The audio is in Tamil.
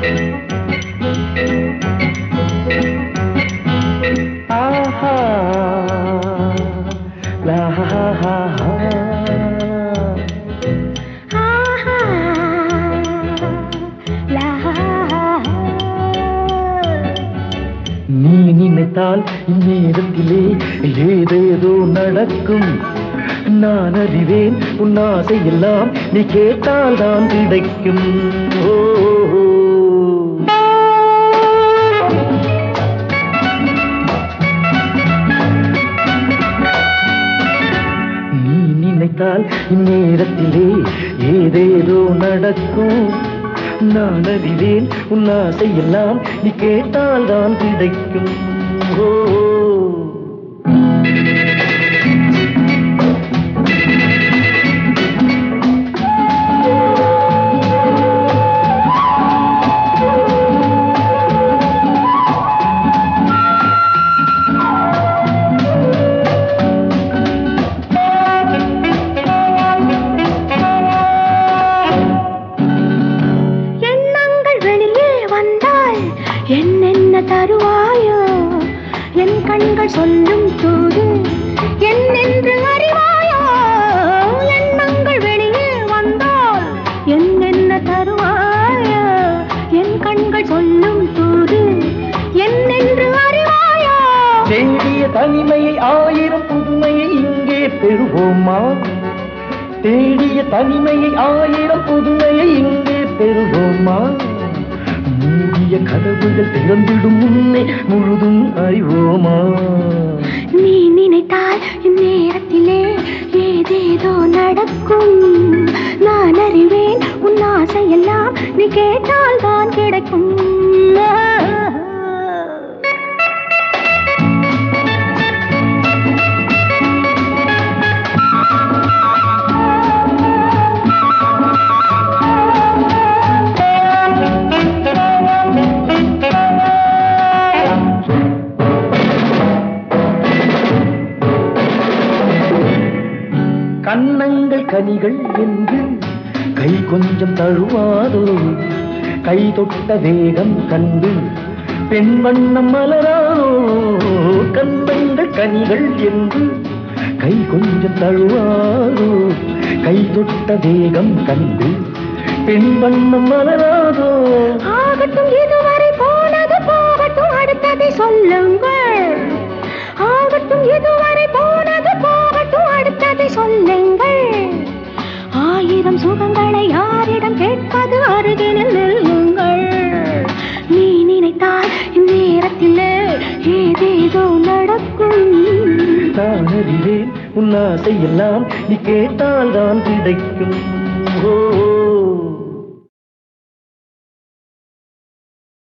ஆஹா லாஹா ஆஹா, லா. நீ நினைத்தால் இந்நேரத்திலே ஏதேதோ நடக்கும் நான் அறிவேன் உன் ஆசையெல்லாம் நீ கேட்டால் தான் கிடைக்கும் ஓ நீ நினைத்தால் இந்நேரத்திலே ஏதேதோ நடக்கும் நான் அறிவேன் உன் ஆசையெல்லாம் நீ கேட்டால் தான் கிடைக்கும் ஓ எண்ணங்கள் வெளியே வந்தால் என்னென்ன தருவாயோ என் கண்கள் சொல்லும் தூது என்னென்று அறிவாயோ எண்ணங்கள் வெளியே வந்தால் என்னென்ன தருவாயோ என் கண்கள் சொல்லும் தூது என்னென்று அறிவாயோ தேடிய தனிமையை ஆயிரம் புதுமையை இங்கே பெறுவோமா தேடிய தனிமையை ஆயிரம் புதுமையை இங்கே பெறுவோமா மூடிய கதவுகள் திறந்திடும் முன்னே முழுதும் அறிவோமா நீ நினைத்தால் இந்நேரத்திலே ஏதேதோ நடக்கும் நான் அறிவேன் உன் ஆசையெல்லாம் நீ கேட்டால் தான் கிடைக்கும் கன்னங்கள் கனிகள் என்று கை கொஞ்சம் தழுவாதோ கை தொட்ட வேகம் கண்டு பெண் வண்ணம் மலராதோ கன்னங்கள் கனிகள் என்று கை கொஞ்சம் தழுவாதோ கை தொட்ட வேகம் கண்டு பெண் வண்ணம் மலராதோ ஆகட்டும் இதுவரை போனது போகட்டும் அடுத்ததை சொல்லுங்கள் ஆகட்டும் இதுவரை போனது போகட்டும் அடுத்ததை சொல்லுங்கள் ஆயிரம் சுகங்களை யாரிடம் கேட்பது அருகினில் நில்லுங்கள் நீ நினைத்தால் இந்நேரத்தில் ஏதேதோ நடக்கும் நான் அறிவேன் உன் ஆசையெல்லாம் நீ கேட்டால் தான் கிடைக்கும் ஓ